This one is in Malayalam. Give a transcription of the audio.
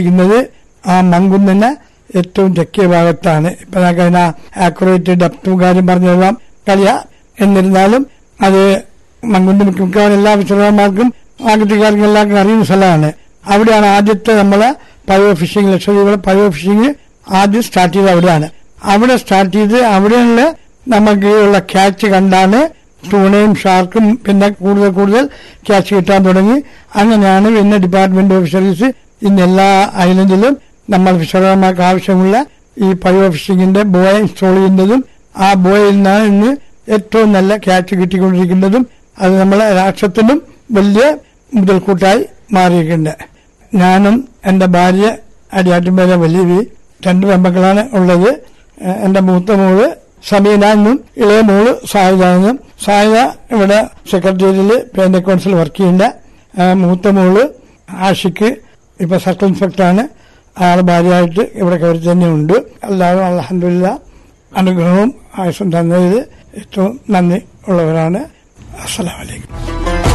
ഇരിക്കുന്നത് ആ മങ്കുന്നിന് ഏറ്റവും തെക്കേ ഭാഗത്താണ് ഇപ്പൊ നമുക്ക് അതിന് ആക്യുറേറ്റ് ഡെപ്തും കാര്യം പറഞ്ഞെല്ലാം കളിയ എന്നിരുന്നാലും അത് മങ്കുന്ന് മിക്കവാറും എല്ലാ വിശ്രമന്മാർക്കും ആകൃതിക്കാർക്കും എല്ലാവർക്കും അറിയുന്ന സ്ഥലമാണ് അവിടെയാണ് ആദ്യത്തെ നമ്മളെ പയോ ഫിഷിംഗ് ലക്ഷദ്വീപിലെ പയോ ഫിഷിംഗ് ആദ്യം സ്റ്റാർട്ട് ചെയ്തത് അവിടെയാണ് അവിടെ സ്റ്റാർട്ട് ചെയ്ത് അവിടെയുള്ള നമുക്ക് ഉള്ള ക്യാച്ച് കണ്ടാണ് ടൂണയും ഷാർക്കും പിന്നെ കൂടുതൽ കൂടുതൽ ക്യാച്ച് കിട്ടാൻ തുടങ്ങി അങ്ങനെയാണ് പിന്നെ ഡിപ്പാർട്ട്മെന്റ് ഓഫ് ഫിഷറീസ് ഇന്ന് എല്ലാ ഐലൻഡിലും നമ്മൾ ഫിഷർമാർക്ക് ആവശ്യമുള്ള ഈ പയോ ഫിഷിംഗിന്റെ ബോയ ഇൻസ്റ്റാൾ ചെയ്യുന്നതും ആ ബോയിൽ നിന്നാണ് ഇന്ന് ഏറ്റവും നല്ല ക്യാച്ച് കിട്ടിക്കൊണ്ടിരിക്കുന്നതും അത് നമ്മളെ രാഷ്ട്രത്തിനും വലിയ മുതൽക്കൂട്ടായി മാറിയിട്ടുണ്ട് ഞാനും എന്റെ ഭാര്യ അടിയാറ്റുംപേരെ വലിയ രണ്ട് പെമ്പക്കളാണ് ഉള്ളത് ഏഹ് എന്റെ മൂത്ത മോള് സമീന എന്നും ഇളയ മോള് സായുധ എന്നും സായുധ ഇവിടെ സെക്രട്ടേറിയറ്റിൽ പേന്റ് കൗൺസിൽ വർക്ക് ചെയ്യേണ്ട ഏഹ് മൂത്ത മോള് ആഷിക്ക് ഇപ്പൊ സർക്കിൾ ഇൻസ്പെക്ടറാണ് ആള് ഭാര്യയായിട്ട് ഇവിടെ കയറി തന്നെ ഉണ്ട് എല്ലാവരും അലഹമില്ല അനുഗ്രഹവും ആയുസും തന്നതിൽ ഏറ്റവും നന്ദി ഉള്ളവരാണ് അസ്സലാമലൈക്കും